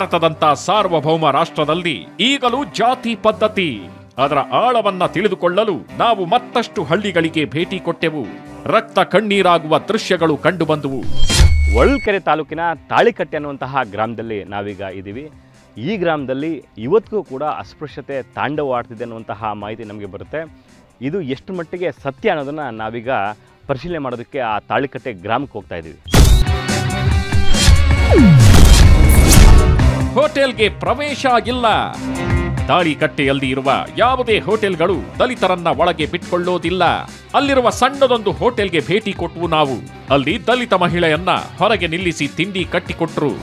ಭಾರತದಂತ ಸಾರ್ವಭೌಮ ರಾಷ್ಟ್ರದಲ್ಲಿ ಈಗಲೂ ಜಾತಿ ಪದ್ಧತಿ ಅದರ ಆಳವನ್ನ ತಿಳಿದುಕೊಳ್ಳಲು ನಾವು ಮತ್ತಷ್ಟು ಹಳ್ಳಿಗಳಿಗೆ ಭೇಟಿ ಕೊಟ್ಟೆವು ರಕ್ತ ಕಣ್ಣೀರಾಗುವ ದೃಶ್ಯಗಳು ಕಂಡುಬಂದುವು ಹೊಳಲ್ಕೆರೆ ತಾಲೂಕಿನ ತಾಳಿಕಟ್ಟೆ ಅನ್ನುವಂತಹ ಗ್ರಾಮದಲ್ಲಿ ನಾವೀಗ ಇದ್ದೀವಿ ಈ ಗ್ರಾಮದಲ್ಲಿ ಇವತ್ತಿಗೂ ಕೂಡ ಅಸ್ಪೃಶ್ಯತೆ ತಾಂಡವವಾಡ್ತಿದೆ ಅನ್ನುವಂತಹ ಮಾಹಿತಿ ನಮಗೆ ಬರುತ್ತೆ ಇದು ಎಷ್ಟು ಮಟ್ಟಿಗೆ ಸತ್ಯ ಅನ್ನೋದನ್ನು ನಾವೀಗ ಪರಿಶೀಲನೆ ಮಾಡೋದಕ್ಕೆ ಆ ತಾಳಿಕಟ್ಟೆ ಗ್ರಾಮಕ್ಕೆ ಹೋಗ್ತಾ ಇದ್ದೀವಿ ಹೋಟೆಲ್ಗೆ ಪ್ರವೇಶ ಇಲ್ಲ ತಾಳಿಕಟ್ಟೆಯಲ್ಲಿ ಇರುವ ಯಾವುದೇ ಹೋಟೆಲ್ಗಳು ದಲಿತರನ್ನ ಒಳಗೆ ಬಿಟ್ಕೊಳ್ಳೋದಿಲ್ಲ ಅಲ್ಲಿರುವ ಸಣ್ಣದೊಂದು ಹೋಟೆಲ್ಗೆ ಭೇಟಿ ಕೊಟ್ಟವು ನಾವು ಅಲ್ಲಿ ದಲಿತ ಮಹಿಳೆಯನ್ನ ಹೊರಗೆ ನಿಲ್ಲಿಸಿ ತಿಂಡಿ ಕಟ್ಟಿಕೊಟ್ರು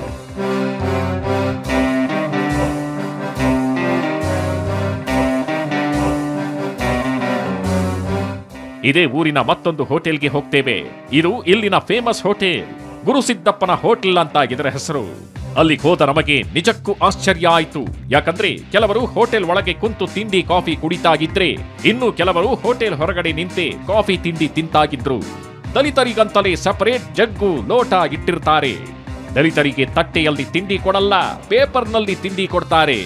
ಇದೇ ಊರಿನ ಮತ್ತೊಂದು ಹೋಟೆಲ್ಗೆ ಹೋಗ್ತೇವೆ ಇದು ಇಲ್ಲಿನ ಫೇಮಸ್ ಹೋಟೆಲ್ ಗುರುಸಿದ್ದಪ್ಪನ ಹೋಟೆಲ್ ಅಂತ ಇದರ ಹೆಸರು ಅಲ್ಲಿಗೆ ಹೋದ ನಮಗೆ ನಿಜಕ್ಕೂ ಆಶ್ಚರ್ಯ ಆಯ್ತು ಯಾಕಂದ್ರೆ ಕೆಲವರು ಹೋಟೆಲ್ ಒಳಗೆ ಕುಂತು ತಿಂಡಿ ಕಾಫಿ ಕುಡಿತಾ ಇದ್ರೆ ಇನ್ನು ಕೆಲವರು ಹೋಟೆಲ್ ಹೊರಗಡೆ ನಿಂತೆ ಕಾಫಿ ತಿಂಡಿ ತಿಂತಾಗಿದ್ರು ದಲಿತರಿಗಂತಲೇ ಸಪರೇಟ್ ಜಗ್ಗು ಲೋಟ ಇಟ್ಟಿರ್ತಾರೆ ದಲಿತರಿಗೆ ತಟ್ಟೆಯಲ್ಲಿ ತಿಂಡಿ ಕೊಡಲ್ಲ ಪೇಪರ್ನಲ್ಲಿ ತಿಂಡಿ ಕೊಡ್ತಾರೆ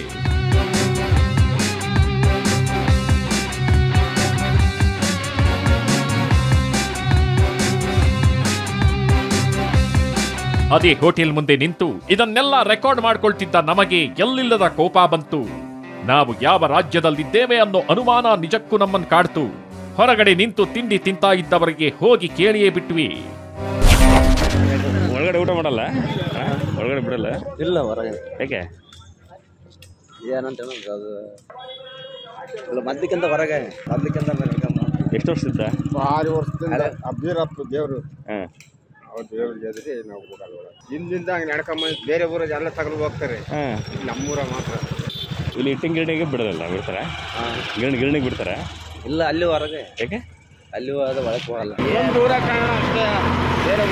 ಅದೇ ಹೋಟೆಲ್ ಮುಂದೆ ನಿಂತು ಇದನ್ನೆಲ್ಲ ರೆಕಾರ್ಡ್ ಮಾಡ್ಕೊಳ್ತಿದ್ದ ನಮಗೆ ಎಲ್ಲಿಲ್ಲದ ಕೋಪ ಬಂತು ನಾವು ಯಾವ ರಾಜ್ಯದಲ್ಲಿದ್ದೇವೆ ಅನ್ನೋ ಅನುಮಾನ ನಿಜಕ್ಕೂ ನಮ್ಮನ್ನು ಕಾಡ್ತು ಹೊರಗಡೆ ನಿಂತು ತಿಂಡಿ ತಿಂತಾ ಇದ್ದವರಿಗೆ ಹೋಗಿ ಕೇಳಿಯೇ ಬಿಟ್ವಿ ಒಳಗಡೆ ಊಟ ಮಾಡಲ್ಲ ಒಳಗಡೆ ಬಿಡಲ್ಲ ಇಲ್ಲ ಹೊರಗೆ ಯಾಕೆ ಏನಂತ ಹೇಳೋದು ಅದು ಇಲ್ಲ ಮೊದ್ಲಿಕ್ಕಿಂತ ಹೊರಗೆ ಮೊದ್ಲಿಕ್ಕಿಂತ ಎಷ್ಟು ವರ್ಷದಿಂದ ಭಾರಿ ವರ್ಷದಿಂದ ಅಬ್ಬೀರಪ್ಪ ದೇವ್ರು ಹಾಂ ಅವ್ರ ದೇವ್ರಿಗೆ ಎದುರಿ ನಾವು ಹೋಗಲ್ಲ ಒಳಗೆ. ಹಿಂದಿಂದ ಹಂಗೆ ನಡ್ಕೊಂಬಂದು ಬೇರೆ ಊರಾಗ ಎಲ್ಲ ತಗೊಂಡು ಹೋಗ್ತಾರೆ ಹಾಂ ಇಲ್ಲಿ ನಮ್ಮೂರ ಮಾತ್ರ ಇಲ್ಲಿ ಇಟ್ಟಿನ ಗಿರಣಿಗೆ ಬಿಡೋದಲ್ಲ ಬಿಡ್ತಾರ ಗಿರಣಿ ಗಿರಣಿಗೆ ಬಿಡ್ತಾರ ಇಲ್ಲ ಅಲ್ಲಿ ಹೊರಗೆ ಯಾಕೆ ಅಲ್ಲಿ ಹೋದ ಒಳಗೆ ಹೋಗಲ್ಲ ಒಂದು ಊರಾಗ ಕಾಣೋಣ ಅಷ್ಟೇ ಬೇರೆ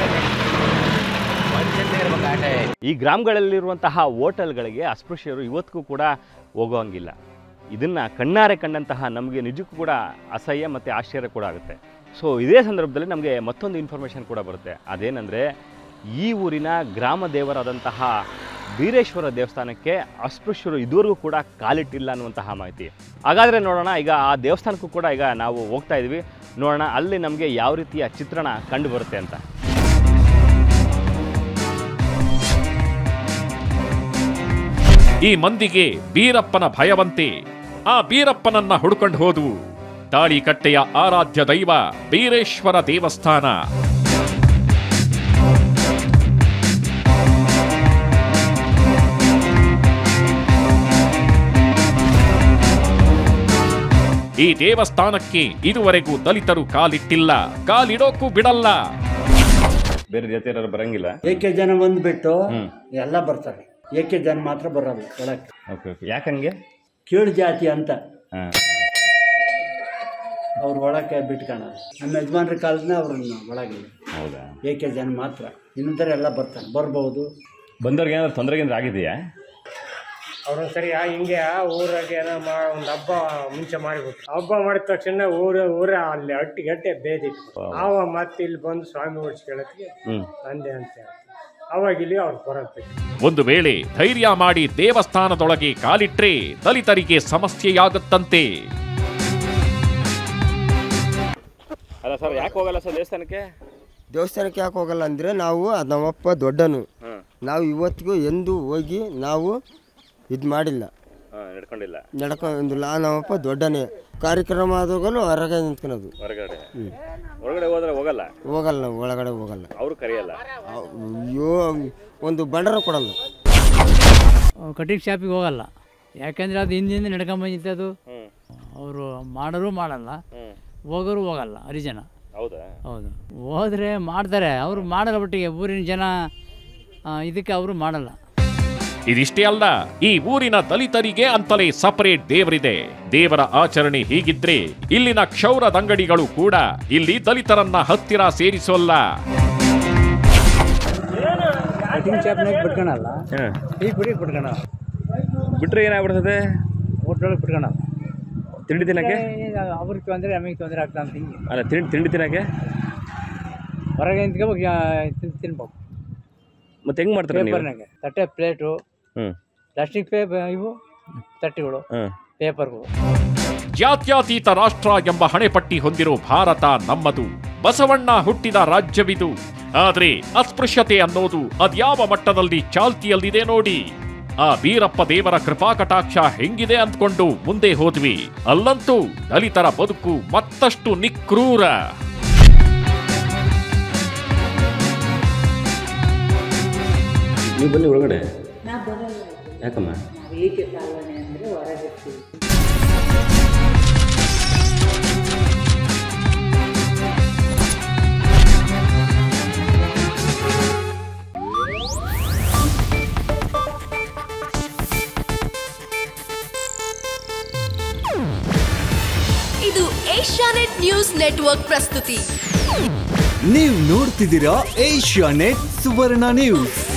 ಈ ಗ್ರಾಮಗಳಲ್ಲಿರುವಂತಹ ಹೋಟೆಲ್ಗಳಿಗೆ ಅಸ್ಪೃಶ್ಯರು ಇವತ್ತಿಗೂ ಕೂಡ ಹೋಗೋಂಗಿಲ್ಲ ಇದನ್ನು ಕಣ್ಣಾರೆ ಕಂಡಂತಹ ನಮಗೆ ನಿಜಕ್ಕೂ ಕೂಡ ಅಸಹ್ಯ ಮತ್ತು ಆಶ್ಚರ್ಯ ಕೂಡ ಆಗುತ್ತೆ ಸೊ ಇದೇ ಸಂದರ್ಭದಲ್ಲಿ ನಮಗೆ ಮತ್ತೊಂದು ಇನ್ಫಾರ್ಮೇಷನ್ ಕೂಡ ಬರುತ್ತೆ ಅದೇನೆಂದರೆ ಈ ಊರಿನ ಗ್ರಾಮ ದೇವರಾದಂತಹ ಬೀರೇಶ್ವರ ದೇವಸ್ಥಾನಕ್ಕೆ ಅಸ್ಪೃಶ್ಯರು ಇದುವರೆಗೂ ಕೂಡ ಕಾಲಿಟ್ಟಿಲ್ಲ ಅನ್ನುವಂತಹ ಮಾಹಿತಿ ಹಾಗಾದರೆ ನೋಡೋಣ ಈಗ ಆ ದೇವಸ್ಥಾನಕ್ಕೂ ಕೂಡ ಈಗ ನಾವು ಹೋಗ್ತಾ ಇದ್ವಿ ನೋಡೋಣ ಅಲ್ಲಿ ನಮಗೆ ಯಾವ ರೀತಿಯ ಚಿತ್ರಣ ಕಂಡು ಬರುತ್ತೆ ಅಂತ ಈ ಮಂದಿಗೆ ಬೀರಪ್ಪನ ಭಯವಂತೆ ಆ ಬೀರಪ್ಪನನ್ನ ಹುಡುಕೊಂಡು ಹೋದವು ತಾಳಿಕಟ್ಟೆಯ ಆರಾಧ್ಯ ದೈವ ಬೀರೇಶ್ವರ ದೇವಸ್ಥಾನ ಈ ದೇವಸ್ಥಾನಕ್ಕೆ ಇದುವರೆಗೂ ದಲಿತರು ಕಾಲಿಟ್ಟಿಲ್ಲ ಕಾಲಿಡೋಕ್ಕೂ ಬಿಡಲ್ಲ ಬೇರೆ ಜಾತಿಯವರು ಬರಂಗಿಲ್ಲ ಏಕೆ ಜನ ಬಂದ್ಬಿಟ್ಟು ಹ್ಮ್. ಎಲ್ಲ ಬರ್ತಾರೆ ಏಕೆ ಜನ ಮಾತ್ರ ಬರಲ್ಲ ಒಳಕ್ಕೆ ಓಕೆ ಓಕೆ ಯಾಕಂಗೆ ಕೀಳು ಜಾತಿ ಅಂತ ಹಾಂ ಅವ್ರು ಒಳಕ್ಕೆ ಬಿಟ್ಕೊಳ ನಮ್ಮ ಯಜಮಾನ್ರ ಕಾಲದಿಂದ ಅವ್ರನ್ನ ಒಳಗೆ ಹೌದಾ ಏಕೆ ಜನ ಮಾತ್ರ ಇನ್ನೊಂಥರ ಎಲ್ಲ ಬರ್ತಾರೆ ಬರ್ಬೋದು ಬಂದವ್ರಿಗೆ ಏನಾದ್ರು ತೊಂದರೆ ಗಿಂದ್ರೆ ಆಗಿದೆಯಾ ಅವ್ರೊಂದ್ಸರಿ ಆ ಹಿಂಗೆ ಆ ಊರಾಗೆ ಏನೋ ಮಾ ಒಂದು ಹಬ್ಬ ಮುಂಚೆ ಮಾಡಿಬಿಟ್ರು ಹಬ್ಬ ಮಾಡಿದ ತಕ್ಷಣ ಊರ ಊರ ಅಲ್ಲಿ ಅಟ್ಟಿ ಗಟ್ಟೆ ಬೇದಿತ್ತು ಆವ ಮತ್ತೆ ಇಲ್ಲಿ ಬಂದು ಸ್ವಾಮಿ ಓಡಿಸ್ಕೊಳ್ಳೋದಕ್ಕೆ ಹ್ಞೂ ಅಂದೆ ಅಂತ ಹೇಳ್ತಾರೆ. ಅವಾಗ ಇಲ್ಲಿ ಅವ್ರು ಬರತ್ತೆ ಒಂದು ವೇಳೆ ಧೈರ್ಯ ಮಾಡಿ ದೇವಸ್ಥಾನದೊಳಗೆ ಕಾಲಿಟ್ರೆ ದಲಿತರಿಗೆ ಸಮಸ್ಯೆಯಾಗುತ್ತಂತೆ ಅಲ್ಲ ಸರ್ ಯಾಕೆ ಹೋಗಲ್ಲ ಸರ್ ದೇವಸ್ಥಾನಕ್ಕೆ ದೇವಸ್ಥಾನಕ್ಕೆ ಯಾಕೆ ಹೋಗಲ್ಲ ಅಂದರೆ ನಾವು ಅದು ನಮ್ಮಪ್ಪ ದೊಡ್ಡನು ಹಾಂ ನಾವು ಇವತ್ತಿಗೂ ಎಂದು ಹೋಗಿ ನಾವು ಇದು ಮಾಡಿಲ್ಲ ಹಾಂ ನಡ್ಕೊಂಡಿಲ್ಲ ನಡ್ಕೊಂಡಿಲ್ಲ ನಮ್ಮಪ್ಪ ದೊಡ್ಡನೇ ಕಾರ್ಯಕ್ರಮ ಆದಾಗಲೂ ಹೊರಗೆ ನಿಂತ್ಕೊಳೋದು ಹೊರಗಡೆ ಹೊರಗಡೆ ಹೋದ್ರೆ ಹೋಗಲ್ಲ ಹೋಗಲ್ಲ ನಾವು ಒಳಗಡೆ ಹೋಗಲ್ಲ ಅವರು ಕರೆಯಲ್ಲ ಅಯ್ಯೋ ಒಂದು ಬಂಡರ ಕೊಡಲ್ಲ ಕಟಿಂಗ್ ಶಾಪಿಗೆ ಹೋಗಲ್ಲ ಯಾಕೆಂದರೆ ಅದು ಹಿಂದಿಂದ ನಡ್ಕೊಂಬಂದಿತ್ತು ಅದು ಹ್ಞೂ ಅವರು ಮಾಡೋರು ಮಾಡಲ್ಲ ಹ್ಞೂ ಹೋಗೋರು ಹೋಗಲ್ಲ ಹರಿಜನ ಹೌದಾ ಹೌದು ಹೋದರೆ ಮಾಡ್ತಾರೆ ಅವರು ಮಾಡಲ್ಲ ಒಟ್ಟಿಗೆ ಊರಿನ ಜನ ಆ, ಇದಕ್ಕೆ ಅವರು ಮಾಡಲ್ಲ ಇದಿಷ್ಟೇ ಅಲ್ಲ ಈ ಊರಿನ ದಲಿತರಿಗೆ ಅಂತಲೇ ಸಪರೇಟ್ ದೇವರಿದೆ ದೇವರ ಆಚರಣೆ ಹೀಗಿದ್ರೆ ಇಲ್ಲಿನ ಕ್ಷೌರದಂಗಡಿಗಳು ಕೂಡ ಇಲ್ಲಿ ದಲಿತರನ್ನ ಹತ್ತಿರ ಸೇರಿಸೋಲ್ಲ ಕಟಿಂಗ್ ಶಾಪ್ನಾಗ ಬಿಟ್ಕೊಳಲ್ಲ ಹಾಂ ಈ ಪುಡಿ ಬಿಟ್ಕೊಳಲ್ಲ ಬಿಟ್ರೆ ಏನಾಗ್ಬಿಡ್ತದೆ ಹೋಟ್ಲೊಳಗೆ ಬಿಟ್ಕೊಳಲ್ಲ ತಿಂಡಿ ತಿನ್ನಕ್ಕೆ ಅವ್ರಿಗೆ ತೊಂದರೆ ನಮಗೆ ತೊಂದರೆ ಆಗ್ತಾ ಅಂತ ಹಿಂಗೆ ಅಲ್ಲ ತಿಂಡಿ ತಿಂಡಿ ತಿನ್ನಕ್ಕೆ ಹೊರಗೆ ನಿಂತ್ಕೋಬೇಕು ತಿನ್ಬೇಕು ಮತ್ತೆ ಹೆಂಗ್ ಮಾಡ್ತಾರೆ ನೀವು ಪೇಪರ್ನಾಗೆ ತಟ್ಟೆ ಪ್ಲೇಟು ಹ್ಞೂ ಪ್ಲಾಸ್ಟಿಕ್ ಪೇ ಇವು ತಟ್ಟೆಗಳು ಹ್ಞೂ ಪೇಪರ್ಗಳು ಜಾತ್ಯತೀತ ರಾಷ್ಟ್ರ ಎಂಬ ಹಣೆಪಟ್ಟಿ ಹೊಂದಿರೋ ಭಾರತ ನಮ್ಮದು ಬಸವಣ್ಣ ಹುಟ್ಟಿದ ರಾಜ್ಯವಿದು ಆದ್ರೆ ಅಸ್ಪೃಶ್ಯತೆ ಅನ್ನೋದು ಅದ್ಯಾವ ಮಟ್ಟದಲ್ಲಿ ಚಾಲ್ತಿಯಲ್ಲಿದೆ ನೋಡಿ ಆ ಬೀರಪ್ಪ ದೇವರ ಕೃಪಾ ಕಟಾಕ್ಷ ಹೆಂಗಿದೆ ಅಂದ್ಕೊಂಡು ಮುಂದೆ ಹೋದ್ವಿ ಅಲ್ಲಂತೂ ದಲಿತರ ಬದುಕು ಮತ್ತಷ್ಟು ನಿಕ್ರೂರ ನೀವು ಬನ್ನಿ ಒಳಗಡೆ ನಾ ಬರಲ್ಲ ಯಾಕಮ್ಮ ನಾವು ಈಕೆ ಪಾಲನೆ ಅಂದರೆ ಹೊರಗಿರ್ತೀವಿ ಇದು ಏಷ್ಯಾನೆಟ್ ನ್ಯೂಸ್ ನೆಟ್ವರ್ಕ್ ಪ್ರಸ್ತುತಿ ನೀವು ನೋಡ್ತಿದ್ದೀರಾ ಏಷ್ಯಾ ನೆಟ್ ಸುವರ್ಣ ನ್ಯೂಸ್